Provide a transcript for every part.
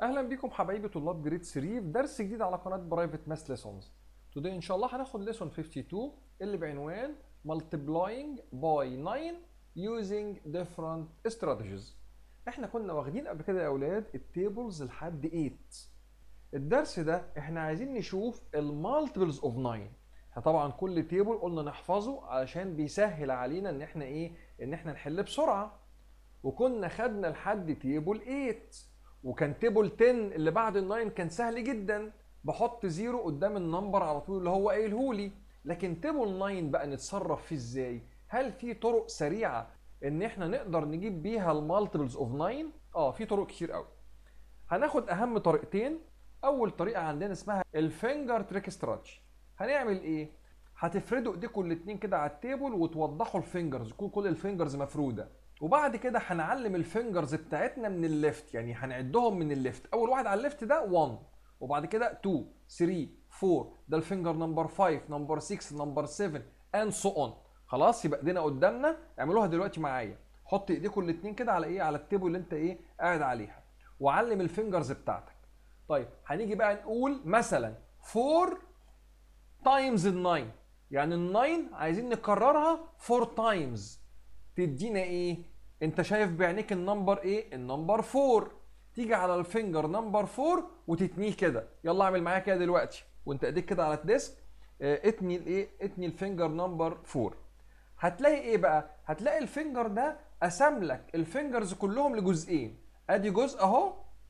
اهلا بيكم حبايبي طلاب جريد 3 في درس جديد على قناه برايفت ماس ليسونز today ان شاء الله هناخد ليسون 52 اللي بعنوان multiplying by 9 using different strategies احنا كنا واخدين قبل كده يا اولاد التيبلز لحد 8 الدرس ده احنا عايزين نشوف المالتيبلز اوف 9 احنا طبعا كل تيبل قلنا نحفظه علشان بيسهل علينا ان احنا ايه ان احنا نحل بسرعه وكنا خدنا لحد تيبل 8 وكان تيبل 10 اللي بعد ال9 كان سهل جدا بحط زيرو قدام النمبر على طول اللي هو قايله لي لكن تيبل 9 بقى نتصرف فيه ازاي هل في طرق سريعه ان احنا نقدر نجيب بيها المالتيبلز اوف 9 اه في طرق كتير قوي هناخد اهم طريقتين اول طريقه عندنا اسمها الفينجر تريك استراتيجي هنعمل ايه هتفردوا ايديكم الاثنين كده على التيبل وتوضحوا الفينجرز يكون كل الفينجرز مفروده وبعد كده هنعلم الفينجرز بتاعتنا من الليفت يعني هنعدهم من الليفت اول واحد على الليفت ده 1 وبعد كده 2 3 4 ده الفينجر نمبر 5 نمبر 6 نمبر 7 اند سو اون خلاص يبقى ايدينا قدامنا اعملوها دلوقتي معايا حط ايديكم الاثنين كده على ايه على التيبل اللي انت ايه قاعد عليها وعلم الفينجرز بتاعتك طيب هنيجي بقى نقول مثلا 4 تايمز ال 9 يعني ال 9 عايزين نكررها 4 تايمز تدينا ايه انت شايف بعينيك النمبر ايه النمبر 4 تيجي على الفينجر نمبر 4 وتتنيه كده يلا اعمل معايا كده دلوقتي وانت ايديك كده على الديسك اه اتني الايه اتني الفينجر نمبر 4 هتلاقي ايه بقى هتلاقي الفينجر ده قسم لك الفينجرز كلهم لجزئين ادي جزء اهو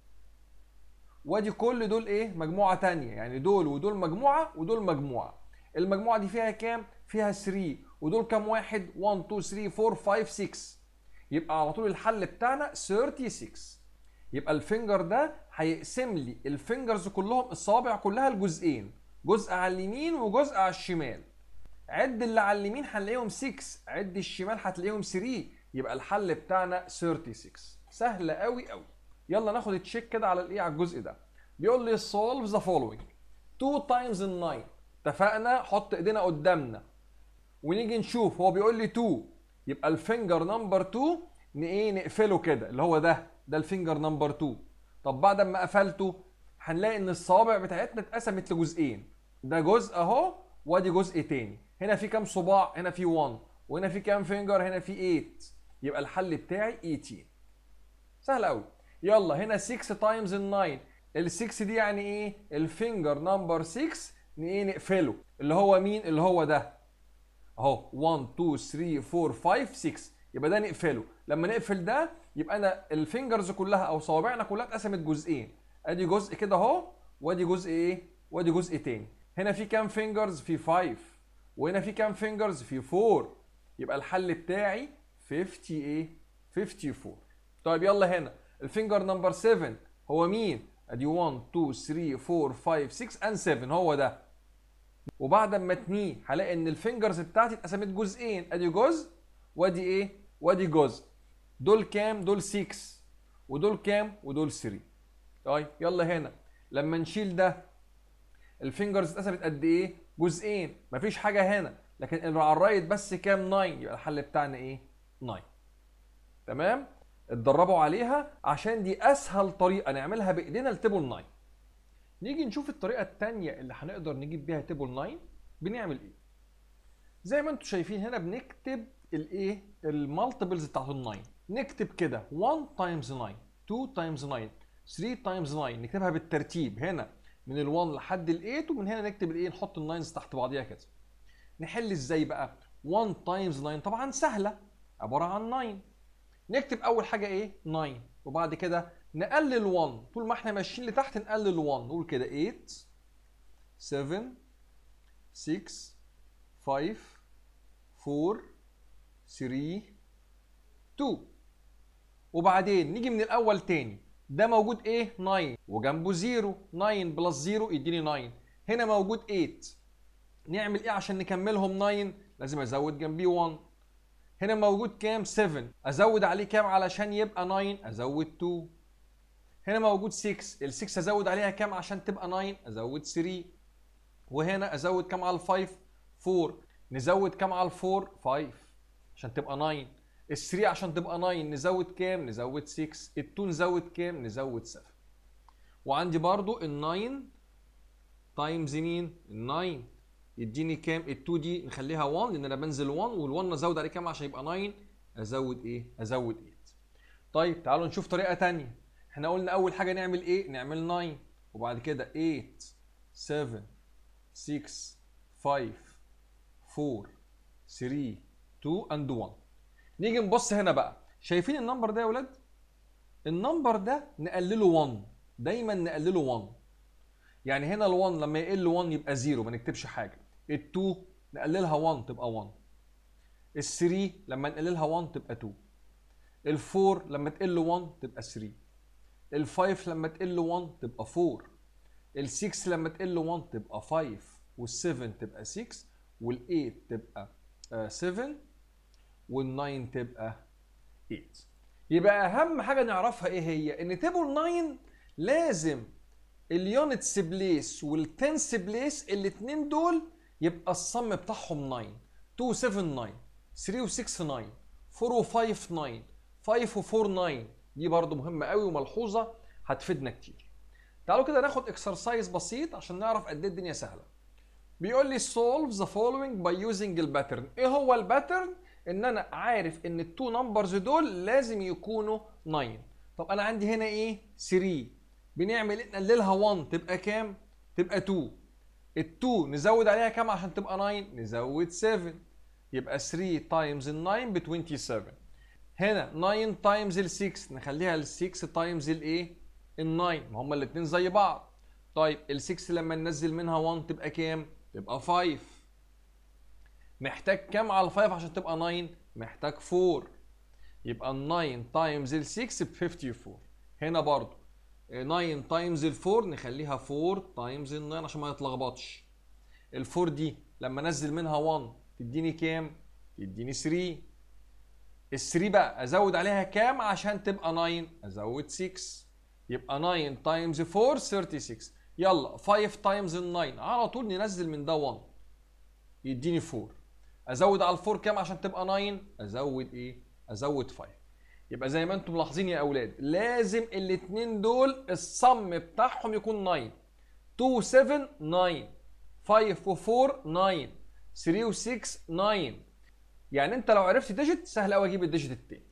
وادي كل دول ايه مجموعه تانية يعني دول ودول مجموعه ودول مجموعه المجموعه دي فيها كام فيها 3 ودول كام واحد 1 2 3 4 5 6 يبقى على طول الحل بتاعنا 36 يبقى الفينجر ده هيقسم لي الفينجرز كلهم الصوابع كلها لجزئين جزء على اليمين وجزء على الشمال عد اللي على اليمين هنلاقيهم 6 عد الشمال هتلاقيهم 3 يبقى الحل بتاعنا 36 سهله قوي قوي يلا ناخد تشيك كده على الايه على الجزء ده بيقول لي solve the following 2 times 9 اتفقنا حط ايدينا قدامنا ونيجي نشوف هو بيقول لي 2 يبقى الفينجر نمبر 2 ايه نقفله كده اللي هو ده ده الفينجر نمبر 2 طب بعد ما قفلته هنلاقي ان الصوابع بتاعتنا اتقسمت لجزئين ده جزء اهو وادي جزء تاني هنا في كام صباع هنا في 1 وهنا في كام فينجر هنا في 8 يبقى الحل بتاعي 18 سهل قوي يلا هنا 6 تايمز ال 9 ال 6 دي يعني ايه الفينجر نمبر 6 ايه نقفله اللي هو مين اللي هو ده اهو 1 2 3 4 5 6 يبقى ده نقفله لما نقفل ده يبقى انا الفينجرز كلها او صوابعنا كلها اتقسمت جزئين ادي جزء كده اهو وادي جزء ايه وادي جزء تاني هنا في كام فينجرز في 5 وهنا في كام فينجرز في 4 يبقى الحل بتاعي 50 ايه 54 طيب يلا هنا الفينجر نمبر 7 هو مين ادي 1 2 3 4 5 6 اند 7 هو ده وبعد ما اتنيه هلاقي ان الفينجرز بتاعتي اتقسمت جزئين ادي جزء وادي ايه وادي جزء دول كام دول 6 ودول كام ودول 3 طيب يلا هنا لما نشيل ده الفينجرز اتقسمت قد ايه جزئين مفيش حاجه هنا لكن اللي على الرايت بس كام 9 يبقى الحل بتاعنا ايه 9 تمام اتدربوا عليها عشان دي اسهل طريقه نعملها بايدينا لتيبل 9 نيجي نشوف الطريقه الثانيه اللي هنقدر نجيب بيها تيبل 9 بنعمل ايه زي ما انتم شايفين هنا بنكتب الايه المالتيبلز بتاعت ال 9 نكتب كده 1 تايمز 9 2 تايمز 9 3 تايمز 9 نكتبها بالترتيب هنا من ال 1 لحد ال 8 ومن هنا نكتب الايه نحط الناينز تحت بعضيها كده نحل ازاي بقى 1 تايمز 9 طبعا سهله عباره عن 9 نكتب اول حاجه ايه 9 وبعد كده نقلل 1 طول ما احنا ماشيين لتحت نقلل 1 نقول كده 8 7 6 5 4 3 2 وبعدين نيجي من الاول تاني ده موجود ايه 9 وجنبه 0 9 بلس 0 يديني 9 هنا موجود 8 نعمل ايه عشان نكملهم 9 لازم ازود جنبيه 1 هنا موجود كام 7 ازود عليه كام علشان يبقى 9 ازود 2 هنا موجود 6 ال 6 ازود عليها كام عشان تبقى 9 ازود 3 وهنا ازود كام على ال 5 4 نزود كام على ال 4 5 عشان تبقى 9 ال 3 عشان تبقى 9 نزود كام نزود 6 ال 2 نزود كام نزود 7 وعندي برضو ال 9 تايمز مين؟ ال 9 يديني كام؟ ال 2 دي نخليها 1 لان انا بنزل 1 وال 1 ازود عليه كام عشان يبقى 9 ازود ايه؟ ازود 8 طيب تعالوا نشوف طريقه ثانيه احنا قلنا اول حاجه نعمل ايه؟ نعمل 9 وبعد كده 8 7 6 5 4 3 2 اند 1 نيجي نبص هنا بقى شايفين النمبر ده يا ولاد؟ النمبر ده نقلله 1 دايما نقلله 1 يعني هنا ال1 لما يقل 1 يبقى 0 ما نكتبش حاجه ال2 نقللها 1 تبقى 1 ال3 لما نقللها 1 تبقى 2 ال4 لما تقل 1 تبقى 3 ال5 لما تقل 1 تبقى 4 ال6 لما تقل 1 تبقى 5 وال7 تبقى 6 وال8 تبقى 7 وال9 تبقى 8 يبقى اهم حاجه نعرفها ايه هي ان تيبل 9 لازم اليونتس بليس والتنس بليس الاثنين دول يبقى الصم بتاعهم 9 2 7 9 3 و 6 9 4 و 5 9 5 و 4 9 دي برضو مهمه قوي وملحوظه هتفيدنا كتير تعالوا كده ناخد اكسرسايز بسيط عشان نعرف قد ايه الدنيا سهله بيقول لي solve the following by using الباترن ايه هو الباترن ان انا عارف ان التو نمبرز دول لازم يكونوا 9 طب انا عندي هنا ايه 3 بنعمل ايه نقللها 1 تبقى كام تبقى 2 ال2 نزود عليها كام عشان تبقى 9 نزود 7 يبقى 3 تايمز ال 9 ب 27 هنا 9 تايمز ال 6 نخليها ال 6 تايمز الايه ال 9 ما هما الاثنين زي بعض طيب ال 6 لما ننزل منها 1 تبقى كام تبقى 5 محتاج كام على ال 5 عشان تبقى 9 محتاج 4 يبقى ال 9 تايمز ال 6 ب 54 هنا برضو 9 تايمز ال 4 نخليها 4 تايمز ال 9 عشان ما نتلخبطش ال 4 دي لما انزل منها 1 تديني كام تديني 3 ال 3 بقى ازود عليها كام عشان تبقى 9 ازود 6 يبقى 9 تايمز 4 36 يلا 5 تايمز ال 9 على طول ننزل من ده 1 يديني 4 ازود على ال 4 كام عشان تبقى 9 ازود ايه ازود 5 يبقى زي ما انتم ملاحظين يا اولاد لازم الاثنين دول الصم بتاعهم يكون 9 2 و 7 9 5 و 4 9 3 و 6 9 يعني انت لو عرفت ديجيت سهل قوي اجيب الديجيت التاني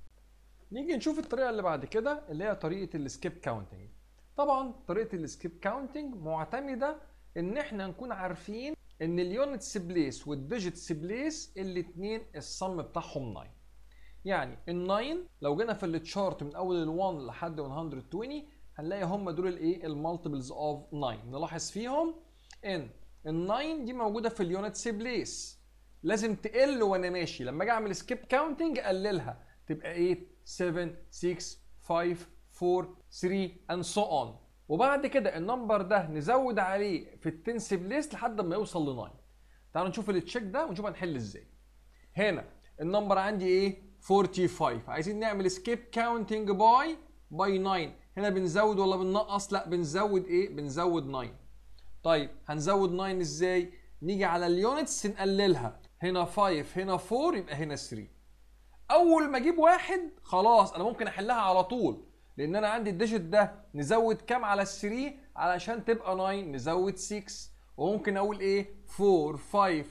نيجي نشوف الطريقه اللي بعد كده اللي هي طريقه السكيب كاونتنج طبعا طريقه السكيب كاونتنج معتمده ان احنا نكون عارفين ان اليونتس بليس والديجيتس بليس الاثنين الصم بتاعهم 9 يعني ال 9 لو جينا في التشارت من اول ال 1 لحد 120 هنلاقي هم دول الايه المالتيبلز اوف 9 نلاحظ فيهم ان ال 9 دي موجوده في اليونتس بليس لازم تقل وانا ماشي لما اجي اعمل سكيب كاونتنج اقللها تبقى 8 7 6 5 4 3 and so on وبعد كده النمبر ده نزود عليه في التنس بليس لحد ما يوصل ل 9 تعالوا نشوف التشيك ده ونشوف هنحل ازاي هنا النمبر عندي ايه 45 عايزين نعمل سكيب كاونتنج باي باي 9 هنا بنزود ولا بننقص لا بنزود ايه بنزود 9 طيب هنزود 9 ازاي نيجي على اليونتس نقللها هنا 5 هنا 4 يبقى هنا 3 اول ما اجيب واحد خلاص انا ممكن احلها على طول لان انا عندي الديجيت ده نزود كام على ال 3 علشان تبقى 9 نزود 6 وممكن اقول ايه 4 5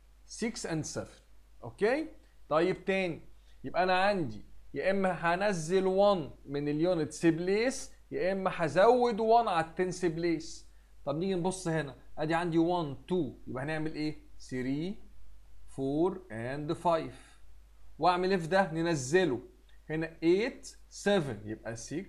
6 and 7 اوكي طيب تاني يبقى انا عندي يا اما هنزل 1 من اليونتس بليس يا اما هزود 1 على التنس بليس طب نيجي نبص هنا ادي عندي 1 2 يبقى هنعمل ايه 3 4 and 5 واعمل ايه في ده ننزله هنا 8 7 يبقى 6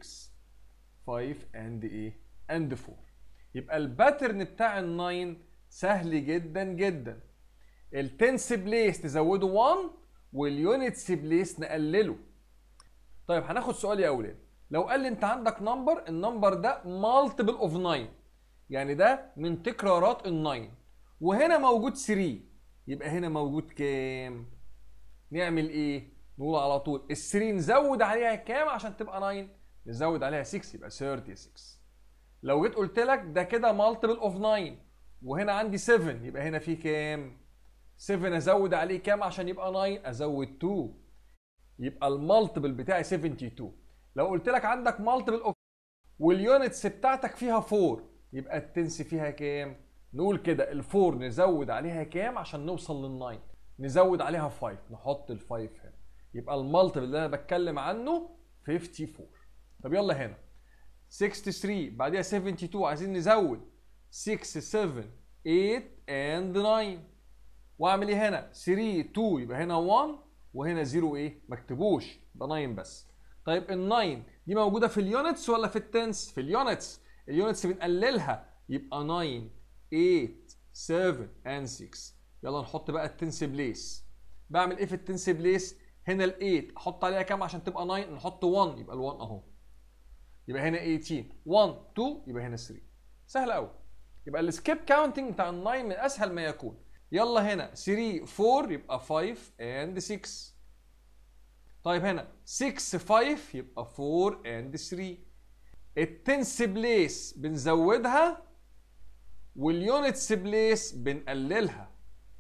5 and ايه and 4 يبقى الباترن بتاع ال 9 سهل جدا جدا التنس بليس نزوده 1 واليونتس بليس نقلله طيب هناخد سؤال يا اولاد لو قال لي انت عندك نمبر النمبر ده مالتيبل اوف 9 يعني ده من تكرارات ال 9 وهنا موجود 3 يبقى هنا موجود كام نعمل ايه نقول على طول ال 3 نزود عليها كام عشان تبقى 9 نزود عليها 6 يبقى 36 لو جيت قلت لك ده كده مالتيبل اوف 9 وهنا عندي 7 يبقى هنا في كام 7 ازود عليه كام عشان يبقى 9 ازود 2 يبقى المالتيبل بتاعي 72 لو قلت لك عندك مالتيبل اوف واليونتس بتاعتك فيها 4 يبقى التنس فيها كام نقول كده الفور نزود عليها كام عشان نوصل للناين نزود عليها 5 نحط ال5 هنا يبقى المالتيبل اللي انا بتكلم عنه 54 طب يلا هنا 63 بعديها 72 عايزين نزود 6 7 8 and 9 واعمل ايه هنا 3 2 يبقى هنا 1 وهنا 0 ايه ما اكتبوش ده 9 بس طيب ال 9 دي موجوده في اليونتس ولا في التنس في اليونتس اليونتس بنقللها يبقى 9 8 7 and 6 يلا نحط بقى التنس بليس بعمل ايه في التنس بليس هنا ال 8 احط عليها كام عشان تبقى 9 نحط 1 يبقى ال 1 اهو يبقى هنا 18 1 2 يبقى هنا 3 سهل قوي يبقى السكيب كاونتنج بتاع ال 9 من اسهل ما يكون يلا هنا 3 4 يبقى 5 and 6 طيب هنا 6 5 يبقى 4 and 3 التنس بليس بنزودها واليونتس بليس بنقللها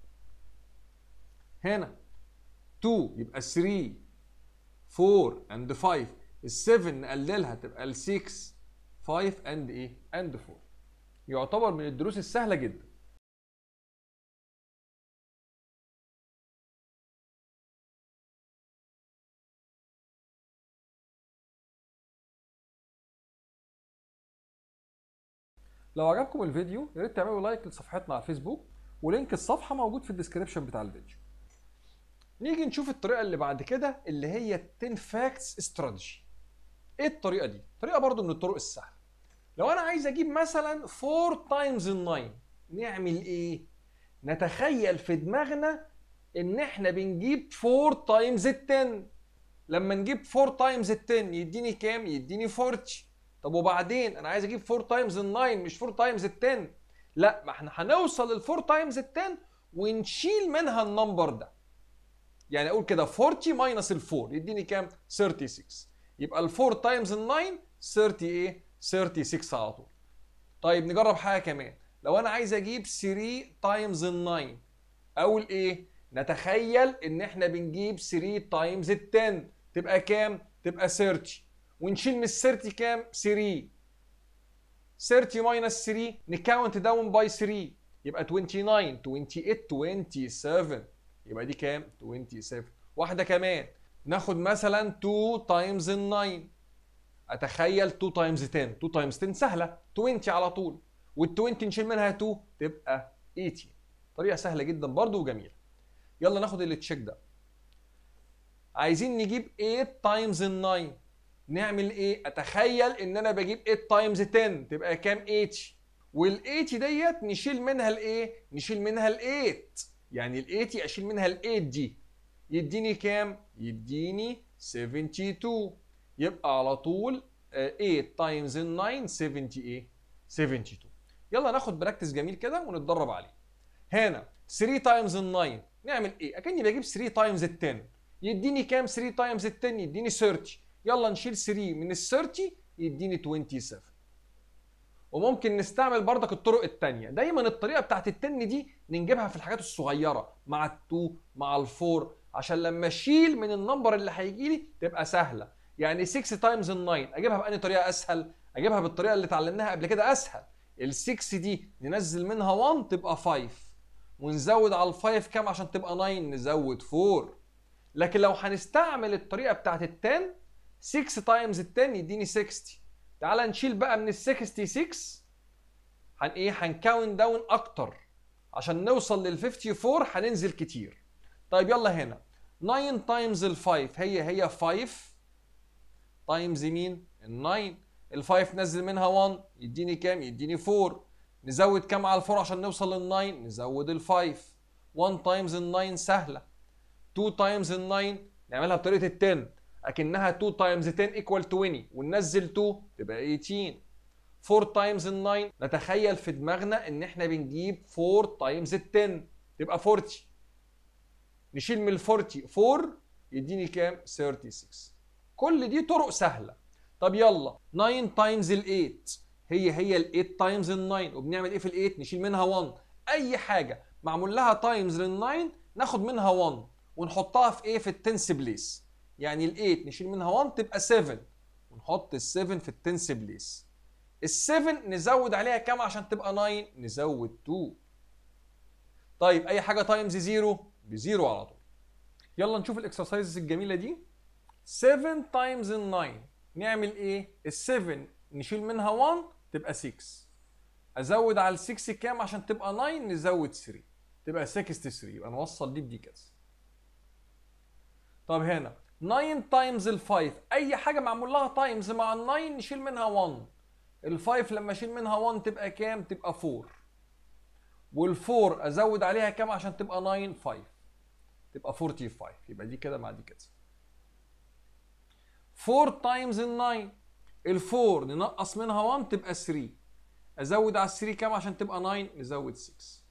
هنا 2 يبقى 3 4 and 5 ال 7 نقللها تبقى ال 6 5 and ايه and 4 يعتبر من الدروس السهله جدا لو عجبكم الفيديو يا ريت تعملوا لايك لصفحتنا على الفيسبوك ولينك الصفحه موجود في الديسكربشن بتاع الفيديو نيجي نشوف الطريقه اللي بعد كده اللي هي 10 فاكتس استراتيجي ايه الطريقه دي طريقه برضو من الطرق السهله لو انا عايز اجيب مثلا 4 تايمز ال 9 نعمل ايه نتخيل في دماغنا ان احنا بنجيب 4 تايمز ال 10 لما نجيب 4 تايمز ال 10 يديني كام يديني 40 طب وبعدين انا عايز اجيب 4 تايمز ال 9 مش 4 تايمز ال 10 لا ما احنا هنوصل لل 4 تايمز ال 10 ونشيل منها النمبر ده يعني اقول كده 40 ماينس ال 4 يديني كام 36 يبقى ال 4 تايمز ال 9 30 ايه 36 على طول طيب نجرب حاجه كمان لو انا عايز اجيب 3 تايمز ال 9 اقول ايه نتخيل ان احنا بنجيب 3 تايمز ال 10 تبقى كام تبقى 30 ونشيل من ال 30 كام 3 30 ماينس 3 نكاونت داون باي 3 يبقى 29 28 27 يبقى دي كام 27 واحده كمان ناخد مثلا 2 تايمز ال 9 اتخيل 2 تايمز 10 2 تايمز 10 سهله 20 على طول وال 20 نشيل منها 2 تبقى 80 طريقه سهله جدا برضو وجميله يلا ناخد اللي تشيك ده عايزين نجيب 8 تايمز ال 9 نعمل ايه اتخيل ان انا بجيب 8 تايمز 10 تبقى كام 80 وال 80 ديت نشيل منها الايه نشيل منها ال 8 يعني ال 80 اشيل منها ال 8 دي يديني كام يديني 72 يبقى على طول 8 تايمز ال 9 70 ايه 72 يلا ناخد براكتس جميل كده ونتدرب عليه هنا 3 تايمز ال 9 نعمل ايه اكني بجيب 3 تايمز ال 10 يديني كام 3 تايمز ال 10 يديني 30 يلا نشيل 3 من ال 30 يديني 27 وممكن نستعمل بردك الطرق الثانيه دايما الطريقه بتاعت التن دي نجيبها في الحاجات الصغيره مع ال2 مع ال4 عشان لما اشيل من النمبر اللي هيجي لي تبقى سهله يعني 6 تايمز ال 9 اجيبها بأني طريقه اسهل اجيبها بالطريقه اللي اتعلمناها قبل كده اسهل ال 6 دي ننزل منها 1 تبقى 5 ونزود على ال 5 كام عشان تبقى 9 نزود 4 لكن لو هنستعمل الطريقه بتاعت ال 10 6 تايمز ال 10 يديني 60 تعال نشيل بقى من ال 66 هن ايه هنكاونت داون اكتر عشان نوصل لل 54 هننزل كتير طيب يلا هنا 9 تايمز ال 5 هي هي 5 تايمز مين ال 9 ال 5 نزل منها 1 يديني كام يديني 4 نزود كام على ال 4 عشان نوصل لل 9 نزود ال 5 1 تايمز ال 9 سهله 2 تايمز ال 9 نعملها بطريقه ال 10 اكنها 2 تايمز 10 ايكوال 20 وننزل 2 تبقى 18 4 تايمز ال 9 نتخيل في دماغنا ان احنا بنجيب 4 تايمز ال 10 تبقى 40 نشيل من ال 40 4 يديني كام 36 كل دي طرق سهله طب يلا 9 تايمز ال 8 هي هي ال 8 تايمز ال 9 وبنعمل ايه في ال 8 نشيل منها 1 اي حاجه معمول لها تايمز لل 9 ناخد منها 1 ونحطها في ايه في التنس بليس يعني ال 8 نشيل منها 1 تبقى 7 ونحط ال 7 في التنس بليس ال7 نزود عليها كام عشان تبقى 9 نزود 2 طيب اي حاجه تايمز 0 بزيرو على طول يلا نشوف الاكسرسايزز الجميله دي 7 تايمز 9 نعمل ايه ال7 نشيل منها 1 تبقى 6 ازود على ال 6 كام عشان تبقى 9 نزود 3 تبقى 63 يبقى نوصل دي بدي كده طب هنا 9 تايمز ال 5 اي حاجه معمول لها تايمز مع ال 9 نشيل منها 1 ال 5 لما اشيل منها 1 تبقى كام تبقى 4 وال 4 ازود عليها كام عشان تبقى 9 5 تبقى 45 يبقى دي كده مع دي كده 4 تايمز ال 9 ال 4 ننقص منها 1 تبقى 3 ازود على ال 3 كام عشان تبقى 9 نزود 6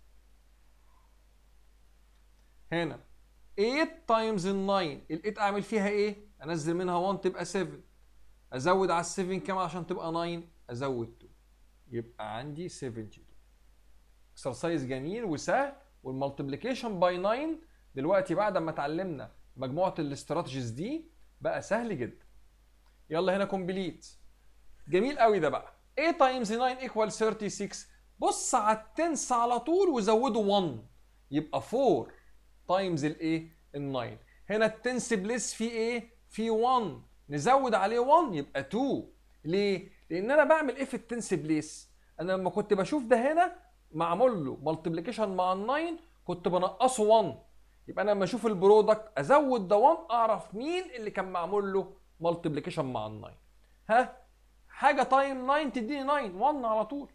هنا 8 تايمز ال 9 ال 8 اعمل فيها ايه؟ انزل منها 1 تبقى 7 ازود على ال 7 كام عشان تبقى 9 ازود 2 يبقى عندي 72 اكسرسايز جميل وسهل والمالتيبليكيشن باي 9 دلوقتي بعد ما اتعلمنا مجموعه الاستراتيجيز دي بقى سهل جدا يلا هنا كومبليت جميل قوي ده بقى 8 تايمز 9 ايكوال 36 بص على التنس على طول وزوده 1 يبقى 4 تايمز الايه ال 9 هنا التنس بليس فيه ايه فيه 1 نزود عليه 1 يبقى 2 ليه لان انا بعمل ايه في التنس بليس انا لما كنت بشوف ده هنا معمول له مالتيبليكيشن مع ال 9 كنت بنقصه 1 يبقى انا لما اشوف البرودكت ازود ده 1 اعرف مين اللي كان معمول له مالتيبليكيشن مع ال 9 ها حاجه تايم 9 تديني 9 1 على طول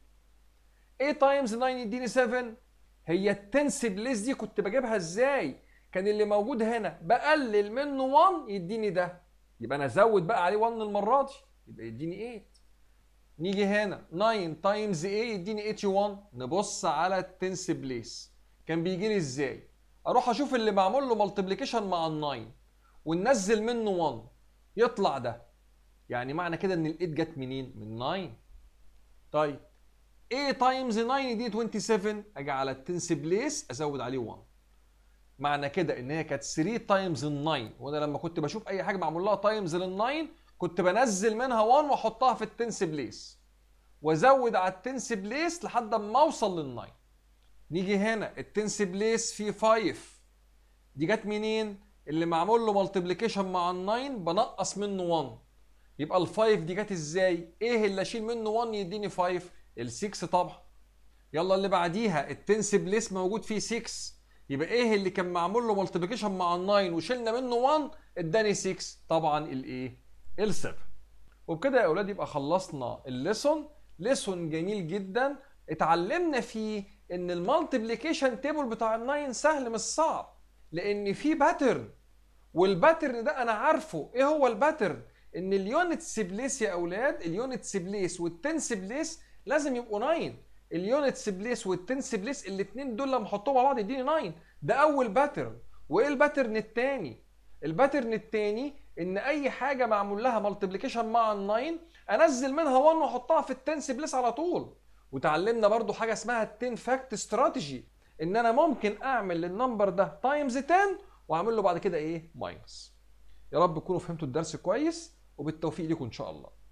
8 تايمز 9 يديني 7 هي التنس بليس دي كنت بجيبها ازاي كان اللي موجود هنا بقلل منه 1 يديني ده يبقى انا ازود بقى عليه 1 المره دي يبقى يديني 8 نيجي هنا 9 تايمز 8 يديني 81 نبص على التنس بليس كان بيجي لي ازاي اروح اشوف اللي معمول له مالتيبليكيشن مع ال 9 وننزل منه 1 يطلع ده يعني معنى كده ان ال 8 جت منين من 9 طيب 8 تايمز 9 يديني 27 اجي على التنس بليس ازود عليه 1 معنى كده ان هي كانت 3 تايمز ال 9 وانا لما كنت بشوف اي حاجه معمول لها تايمز لل 9 كنت بنزل منها 1 واحطها في التنس بليس وازود على التنس بليس لحد ما اوصل لل 9 نيجي هنا التنس بليس فيه 5 دي جت منين اللي معمول له مالتيبليكيشن مع ال 9 بنقص منه 1 يبقى ال 5 دي جت ازاي ايه اللي اشيل منه 1 يديني 5 ال 6 طبعا يلا اللي بعديها التنس بليس موجود فيه 6 يبقى ايه اللي كان معمول له مالتيبليكيشن مع ال 9 وشلنا منه 1 اداني 6 طبعا الايه ال 7 وبكده يا اولاد يبقى خلصنا الليسون ليسون جميل جدا اتعلمنا فيه ان المالتيبليكيشن تيبل بتاع ال 9 سهل مش صعب لان في باترن والباترن ده انا عارفه ايه هو الباترن ان اليونتس بليس يا اولاد اليونتس بليس والتنس بليس لازم يبقوا 9 اليونتس بليس والتنس بليس الاثنين دول لما احطهم مع بعض يديني 9 ده اول باترن وايه الباترن الثاني الباترن الثاني ان اي حاجه معمول لها مالتيبليكيشن مع ال 9 انزل منها 1 واحطها في التنس بليس على طول وتعلمنا برضو حاجه اسمها التين فاكت استراتيجي ان انا ممكن اعمل للنمبر ده تايمز 10 واعمل له بعد كده ايه ماينس يا رب تكونوا فهمتوا الدرس كويس وبالتوفيق لكم ان شاء الله